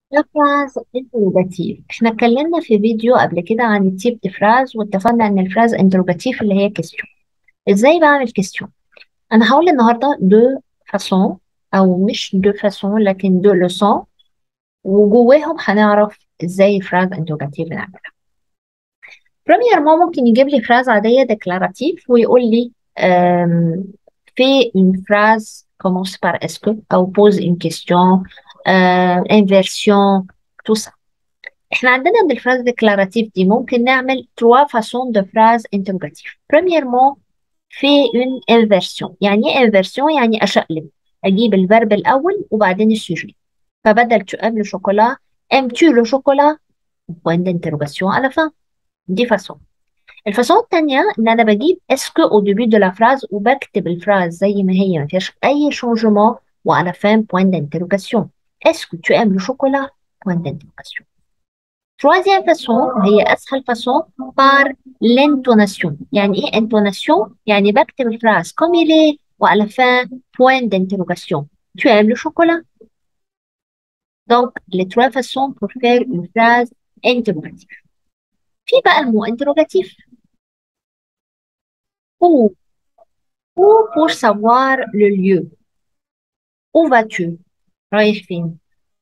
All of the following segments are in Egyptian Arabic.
ده فراز انتروجاتيف احنا اتكلمنا في فيديو قبل كده عن التيب دي فراز واتفقنا ان الفراز انتروجاتيف اللي هي كيستيون ازاي بعمل كيستيون انا هقول النهارده دو فاسون او مش دو فاسون لكن دو لوسون وجواهم هنعرف ازاي فراز انتروجاتيف نعملها بريميرمون ممكن يجيب لي فراز عاديه ديكلاراتيف ويقول لي euh, fais une phrase commence par est-ce que او pose une question euh, inversion tout ça احنا عندنا ان الفراز ديكلاراتيف دي ممكن نعمل trois façons de phrase interrogative premièrement في une inversion يعني ايه inversion يعني اشقلب اجيب الفيرب الاول وبعدين السوجي فبدل tu aimes le chocolat aimes-tu le chocolat point d'interrogation à la fin دي فاسون الفاسون التانية ان انا بجيب اسكو او ديبي دو لا فراز وبكتب الفراز زي ما هي ما فيهاش اي شونجمون وعلى فان بوين d'interrogation اسكو tu aimes le chocolat point d'interrogation Troisième façon هي أسهل façon par l'intonation يعني إيه intonation؟ يعني بكتب الفراز comme il est وعلى fin point d'interrogation Tu aimes le chocolat? Donc les trois façons pour faire une phrase interrogative في بقى المو interrogatif Où? Où pour savoir le lieu Où vas-tu? رايح فين؟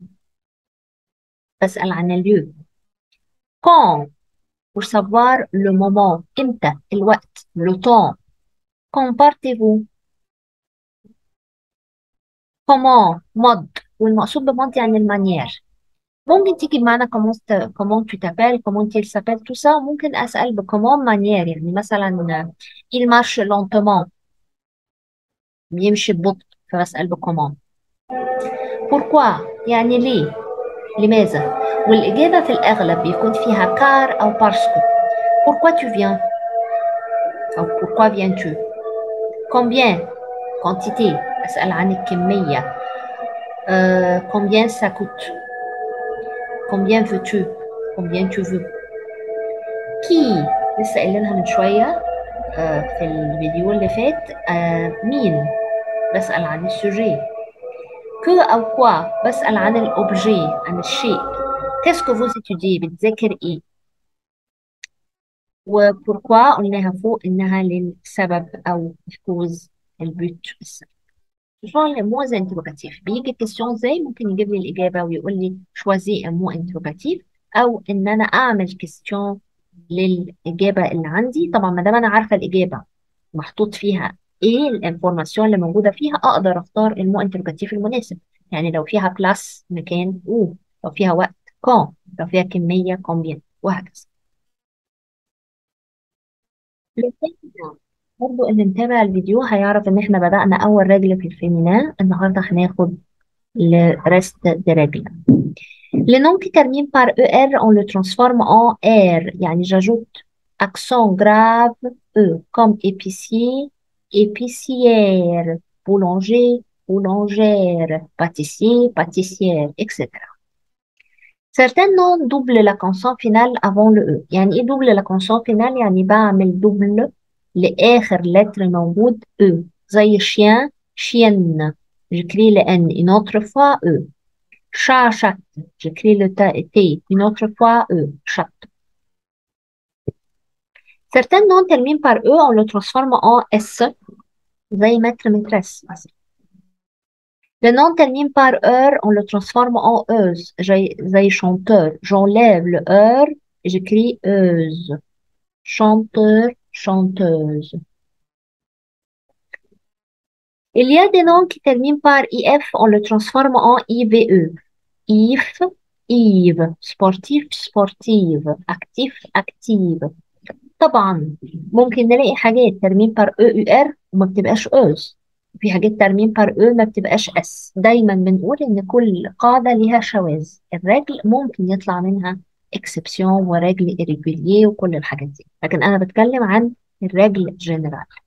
بسأل عن الlieu Quand? pour savoir le moment إمتى الوقت le temps Quand partez-vous? comment مض والمقصود بمض يعني المانيير ممكن تيجي بمعنى comment ت- comment tu t'appelles comment il s'appelle tout ça ممكن أسأل بكمان مانيير يعني مثلا il marche lentement بيمشي ببطء فبسأل بكمان pourquoi يعني ليه لماذا والإجابة في الأغلب بيكون فيها car أو parce que pourquoi tu viens أو pourquoi viens-tu combien quantité أسأل عن الكمية euh, combien ça coûte combien veux-tu combien tu veux qui لسه قايلينها من شوية آه، في الفيديو اللي فات آه، مين بسأل عن السوجي كو أو كوا بسأل عن الأوبجي عن الشيء كاسكو فو étudiez بتذاكر إيه وبوركوا قلناها فوق إنها للسبب أو الكوز البوت السبب جون لي موز انتروجاتيف بيجي كيستيون زي ممكن يجيب لي الإجابة ويقول لي شوازي مو انتروجاتيف أو إن أنا أعمل كيستيون للإجابة اللي عندي طبعا ما دام أنا عارفة الإجابة محطوط فيها إيه الانفورماسيون اللي موجودة فيها أقدر أختار المو انتروجاتيف المناسب يعني لو فيها بلاس مكان أو لو فيها وقت كون لو فيها كمية كومبين وهكذا للفيمينا برضو اللي متابع الفيديو هيعرف ان احنا بدأنا اول رجل في الفيمينا النهارده هناخد الريست دي رجل Le nom qui termine par ER, on le transforme en R. يعني j'ajoute accent grave E, comme épicier, épicière, boulanger, boulangère, pâtissier, pâtissière, etc. Certains noms doublent la consonne finale avant le E. يعني ايه double la consonne finale؟ يعني بعمل double لآخر lettre موجود E. زي chien, chienne. J'écris le N une autre fois E. Chat, chatte. J'écris le ta- T une autre fois E. Chatte. Certains noms terminent par E, on le transforme en S. زي maître, maîtresse. مثلا. Le nom termine par heure, on le transforme en euse. زي زي chanteur. J'enlève le heure et j'écris euse. Chanteur, chanteuse. Il y a des noms qui terminent par IF, on le transforme en IVE. If, Yves. Sportif, sportive. Actif, active. طبعا ممكن نلاقي حاجات ترميم بار او يو ار وما بتبقاش اوز وفي حاجات ترميم بار او ما بتبقاش اس دايما بنقول ان كل قاعده ليها شواذ الرجل ممكن يطلع منها اكسبسيون ورجل irrégulier وكل الحاجات دي لكن انا بتكلم عن الرجل جنرال